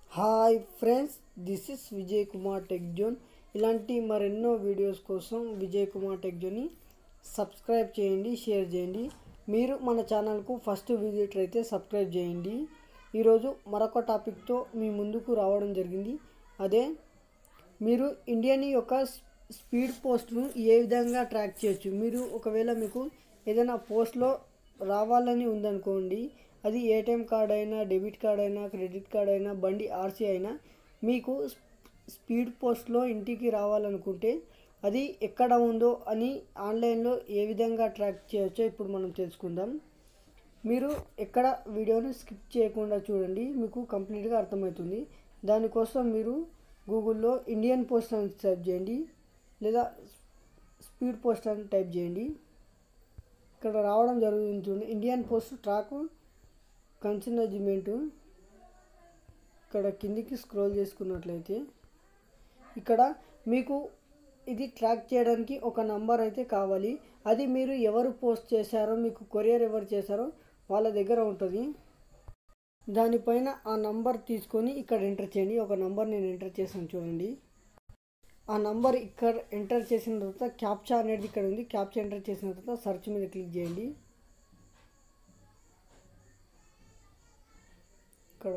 hi friends this is Vijay Kumar tech zone ఇలాంటి మరెన్నో videos కోసం విజయ్ కుమార్ టెక్ జోన్ని సబ్స్క్రైబ్ చేయండి షేర్ చేయండి మీరు మన ఛానల్కు ఫస్ట్ విజిటర్ అయితే సబ్స్క్రైబ్ చేయండి ఈరోజు మరొక టాపిక్తో మీ ముందుకు రావడం జరిగింది అదే మీరు ఇండియన్ యొక్క స్- స్పీడ్ పోస్ట్ను ఏ విధంగా ట్రాక్ చేయొచ్చు మీరు ఒకవేళ మీకు ఏదైనా పోస్ట్లో రావాలని ఉందనుకోండి అది ఏటీఎం కార్డ్ అయినా డెబిట్ కార్డ్ అయినా క్రెడిట్ కార్డ్ అయినా బండి ఆర్సీ అయినా మీకు స్- స్పీడ్ పోస్ట్లో ఇంటికి రావాలనుకుంటే అది ఎక్కడ ఉందో అని ఆన్లైన్లో ఏ విధంగా ట్రాక్ చేయొచ్చో ఇప్పుడు మనం తెలుసుకుందాం మీరు ఎక్కడ వీడియోని స్కిప్ చేయకుండా చూడండి మీకు కంప్లీట్గా అర్థమవుతుంది దానికోసం మీరు గూగుల్లో ఇండియన్ పోస్ట్ అని టైప్ చేయండి లేదా స్పీడ్ పోస్ట్ అని టైప్ చేయండి ఇక్కడ రావడం జరుగుతుంది చూడండి ఇండియన్ పోస్ట్ ట్రాక్ కన్సినజిమెంటు ఇక్కడ కిందికి స్క్రోల్ చేసుకున్నట్లయితే ఇక్కడ మీకు ఇది ట్రాక్ చేయడానికి ఒక నంబర్ అయితే కావాలి అది మీరు ఎవరు పోస్ట్ చేశారో మీకు కొరియర్ ఎవరు చేశారో వాళ్ళ దగ్గర ఉంటుంది దానిపైన ఆ నంబర్ తీసుకొని ఇక్కడ ఎంటర్ చేయండి ఒక నంబర్ నేను ఎంటర్ చేశాను చూడండి ఆ నంబర్ ఇక్కడ ఎంటర్ చేసిన తర్వాత క్యాప్చా అనేది ఇక్కడ ఉంది క్యాప్చా ఎంటర్ చేసిన తర్వాత సెర్చ్ మీద క్లిక్ చేయండి ఇక్కడ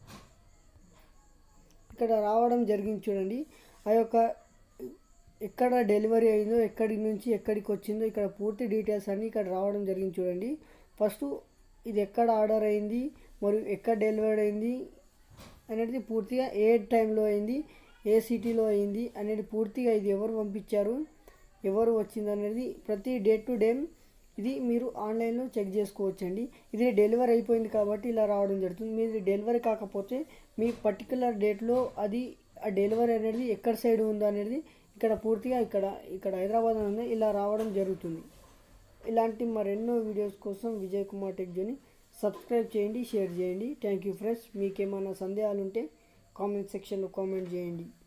ఇక్కడ రావడం జరిగింది చూడండి ఆ యొక్క ఎక్కడ డెలివరీ అయిందో ఎక్కడి నుంచి ఎక్కడికి వచ్చిందో ఇక్కడ పూర్తి డీటెయిల్స్ అన్నీ ఇక్కడ రావడం జరిగింది చూడండి ఫస్ట్ ఇది ఎక్కడ ఆర్డర్ అయింది మరియు ఎక్కడ డెలివరీ అయింది అనేది పూర్తిగా ఏ టైంలో అయింది ఏ సిటీలో అయింది అనేది పూర్తిగా ఇది ఎవరు పంపించారు ఎవరు వచ్చింది అనేది ప్రతి డే టు డే ఇది మీరు ఆన్లైన్లో చెక్ చేసుకోవచ్చండి ఇది డెలివరీ అయిపోయింది కాబట్టి ఇలా రావడం జరుగుతుంది మీది డెలివరీ కాకపోతే మీ పర్టికులర్ డేట్లో అది ఆ డెలివరీ అనేది ఎక్కడ సైడ్ ఉందో అనేది ఇక్కడ పూర్తిగా ఇక్కడ ఇక్కడ హైదరాబాద్ ఉంది ఇలా రావడం జరుగుతుంది ఇలాంటి మరెన్నో వీడియోస్ కోసం విజయ్ కుమార్ టెక్ జోని సబ్స్క్రైబ్ చేయండి షేర్ చేయండి థ్యాంక్ యూ ఫ్రెండ్స్ మీకేమైనా సందేహాలు ఉంటే కామెంట్ సెక్షన్లో కామెంట్ చేయండి